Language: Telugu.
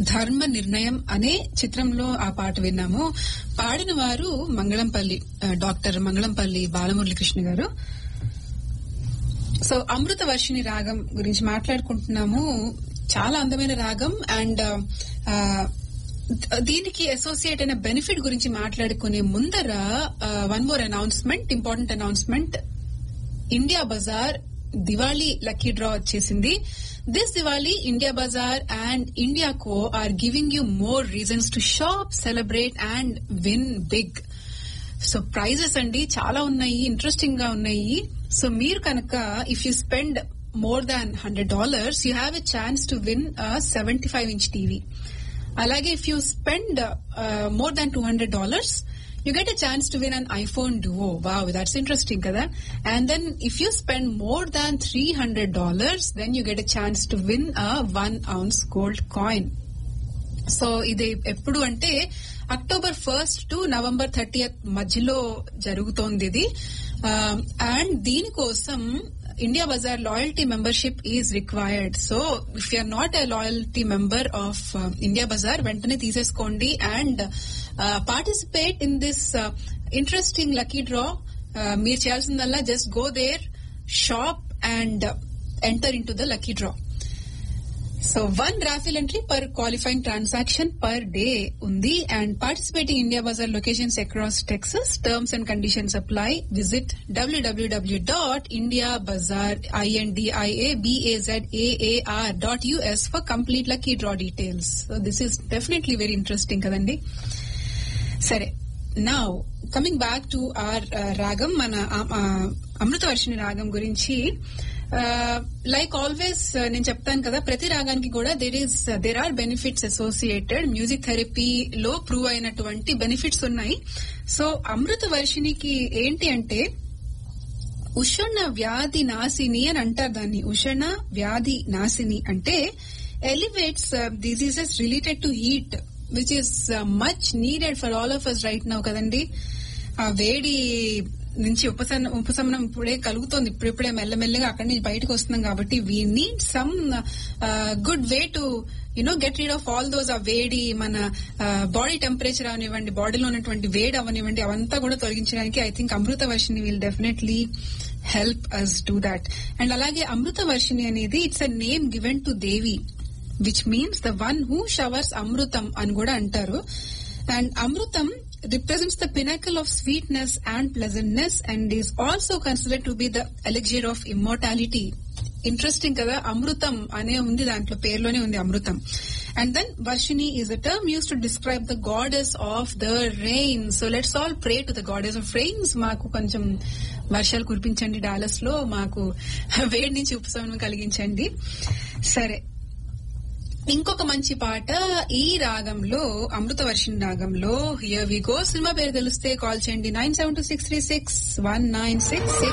ధర్మ నిర్ణయం అనే చిత్రంలో ఆ పాట విన్నాము పాడిన వారు మంగళంపల్లి ఆ, డాక్టర్ మంగళంపల్లి బాలమురళీకృష్ణ గారు సో అమృత వర్షిణి రాగం గురించి మాట్లాడుకుంటున్నాము చాలా అందమైన రాగం అండ్ దీనికి అసోసియేట్ అయిన బెనిఫిట్ గురించి మాట్లాడుకునే ముందర one more announcement important announcement India bazaar Diwali lucky draw వచ్చేసింది this Diwali India bazaar and India co are giving you more reasons to shop celebrate and win big so prizes అండి చాలా ఉన్నాయి ఇంట్రెస్టింగ్ గా ఉన్నాయి సో మీరు కనుక if you spend more than hundred dollars you have a chance to win seventy five inch TV అలాగే if you spend more than two hundred dollars you get a chance to win an iPhone duo wow that's interesting కదా and then if you spend more than three hundred dollars then you get a chance to win a one ounce gold coin so ఇది ఎప్పుడు అంటే October first to November thirtieth మధ్యలో జరుగుతోంది ఇది అండ్ దీనికోసం India Bazaar loyalty membership is required so if you're not a loyalty member of India Bazaar వెంటనే తీసేసుకోండి and participate in this interesting lucky draw మీరు చేయాల్సిందల్లా just go there shop and enter in to the lucky draw so one raffle entry per qualifying transaction per day ఉంది and participating India Bazaar locations across Texas terms and conditions apply visit WWW dot India Bazaar INDIA BAZ AAR dot US for complete lucky draw details so this is definitely very interesting కదండి సరే నా కమింగ్ బ్యాక్ టు ఆర్ రాగం మన అమృతవర్షిణి రాగం గురించి లైక్ ఆల్వేస్ నేను చెప్తాను కదా ప్రతి రాగానికి కూడా there is there are benefits associated music థెరపీలో ప్రూవ్ అయినటువంటి బెనిఫిట్స్ ఉన్నాయి సో అమృత వర్షినికి ఏంటి అంటే ఉషణ వ్యాధి నాశిని అని అంటారు దాన్ని ఉషణ వ్యాధి నాశిని అంటే elevates diseases related to heat which is much needed for all of us right now కదండి ఆ వేడి నుంచి ఉపశమనం ఉపశమనం ఇప్పుడే కలుగుతోంది ఇప్పుడిప్పుడే మెల్లమెల్లగా అక్కడి నుంచి బయటకు వస్తున్నాం కాబట్టి we need some good way to you know get rid of all those uh వేడి మన బాడీ టెంపరేచర్ అవనివ్వండి బాడీలో ఉన్నటువంటి వేడి అవనివ్వండి అవంతా కూడా తొలగించడానికి I think Amritavarshini will definitely help us do that and అలాగే అమృత వర్షిని అనేది it's a name given to Devi which means the one who showers అమృతం అని కూడా అంటారు అండ్ అమృతం represents the pinnacle of sweetness and pleasantness and is also considered to be the elixir of immortality. Interesting కదా అమృతం అనే ఉంది దాంట్లో పేరులోనే ఉంది అమృతం అండ్ దెన్ వర్షిని is a term use to describe the goddess of the rain so let's all pray to the goddess of rains మాకు కొంచెం వర్షాలు కురిపించండి డాలస్ లో మాకు వేడి నుంచి ఉపశమనం కలిగించండి సరే ఇంకొక మంచి పాట ఈ రాగంలో అమృత వర్షిణి రాగంలో హియర్ వి గో సినిమా పేరు తెలిస్తే కాల్ చేయండి nine seven two six three six one nine six six